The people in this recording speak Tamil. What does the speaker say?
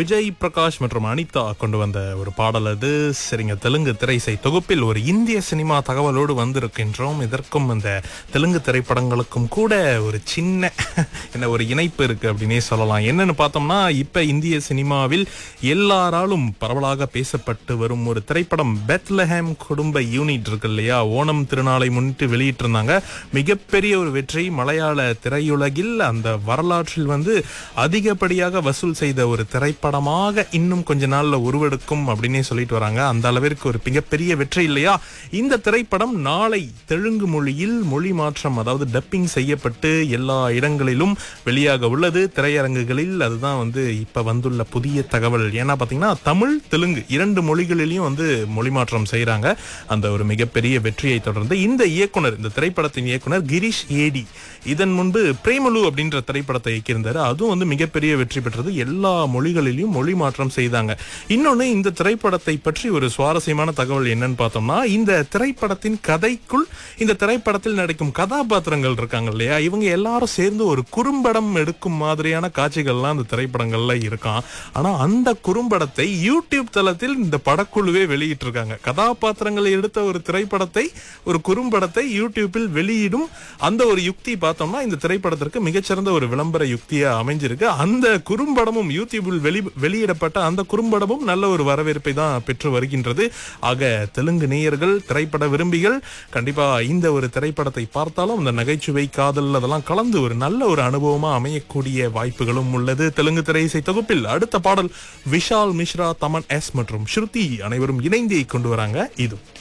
விஜய் பிரகாஷ் மற்றும் அனிதா கொண்டு வந்த ஒரு பாடல் அது சரிங்க தெலுங்கு திரைசை தொகுப்பில் ஒரு இந்திய சினிமா தகவலோடு வந்திருக்கின்றோம் இதற்கும் இந்த தெலுங்கு திரைப்படங்களுக்கும் கூட ஒரு சின்ன என்ன ஒரு இணைப்பு இருக்கு அப்படின்னே சொல்லலாம் என்னன்னு பார்த்தோம்னா இப்ப இந்திய சினிமாவில் எல்லாராலும் பரவலாக பேசப்பட்டு வரும் ஒரு திரைப்படம் பெத்லஹேம் குடும்ப யூனிட் இருக்கு இல்லையா ஓணம் திருநாளை முன்னிட்டு வெளியிட்டிருந்தாங்க மிகப்பெரிய ஒரு வெற்றி மலையாள திரையுலகில் அந்த வரலாற்றில் வந்து அதிகப்படியாக வசூல் செய்த ஒரு திரைப்படமாக இன்னும் கொஞ்ச நாள்ல உருவெடுக்கும் அப்படின்னே சொல்லிட்டு வராங்க அந்த அளவிற்கு ஒரு மிகப்பெரிய வெற்றி இல்லையா இந்த திரைப்படம் நாளை தெலுங்கு மொழியில் மொழி மாற்றம் அதாவது டப்பிங் செய்யப்பட்டு எல்லா இடங்களிலும் வெளியாக உள்ளது திரையரங்குகளில் அதுதான் வந்து இப்ப வந்துள்ள புதிய தகவல் ஏன்னா பாத்தீங்கன்னா தமிழ் தெலுங்கு இரண்டு மொழிகளிலையும் வந்து மொழி மாற்றம் செய்யறாங்க அந்த ஒரு மிகப்பெரிய வெற்றியை தொடர்ந்து இந்த இயக்குனர் இந்த திரைப்படத்தின் இயக்குனர் கிரீஷ் ஏடி இதன் முன்பு பிரேமலு அப்படின்ற திரைப்படத்தை இயக்கியிருந்தாரு அதுவும் வந்து மிகப்பெரிய வெற்றி பெற்றது எல்லா மொழிகளிலும் மொழி மாற்றம் செய்தாங்க இன்னொன்னு இந்த திரைப்படத்தை பற்றி ஒரு சுவாரஸ்யமான தகவல் என்னன்னு பார்த்தோம்னா இந்த திரைப்படத்தின் கதைக்குள் இந்த திரைப்படத்தில் நடிக்கும் கதாபாத்திரங்கள் இருக்காங்க இல்லையா இவங்க எல்லாரும் சேர்ந்து ஒரு குறும்படம் எடுக்கும் மாதிரியான காட்சிகள்லாம் அந்த திரைப்படங்கள்ல இருக்கான் ஆனா அந்த குறும்படத்தை யூடியூப் தளத்தில் இந்த படக்குழுவே வெளியிட்டிருக்காங்க கதாபாத்திரங்களை எடுத்த ஒரு திரைப்படத்தை ஒரு குறும்படத்தை யூடியூப்பில் வெளியிடும் அந்த ஒரு யுக்தி பார்த்தோம்னா இந்த திரைப்படத்திற்கு மிகச்சிறந்த ஒரு விளம்பர யுக்தியா அமைஞ்சிருக்கு அந்த குறும்படமும் யூடியூபில் வெளி வெளியிடப்பட்ட அந்த குறும்படமும் நல்ல ஒரு வரவேற்பை தான் பெற்று வருகின்றது ஆக தெலுங்கு நேயர்கள் திரைப்பட விரும்பிகள் கண்டிப்பா இந்த ஒரு திரைப்படத்தை பார்த்தாலும் அந்த நகைச்சுவை காதல் அதெல்லாம் கலந்து ஒரு நல்ல ஒரு அனுபவமா அமையக்கூடிய வாய்ப்புகளும் உள்ளது தெலுங்கு திரையிசை தொகுப்பில் அடுத்த பாடல் விஷால் மிஸ்ரா தமன் எஸ் மற்றும் ஸ்ருதி அனைவரும் இணைந்தே கொண்டு வராங்க இது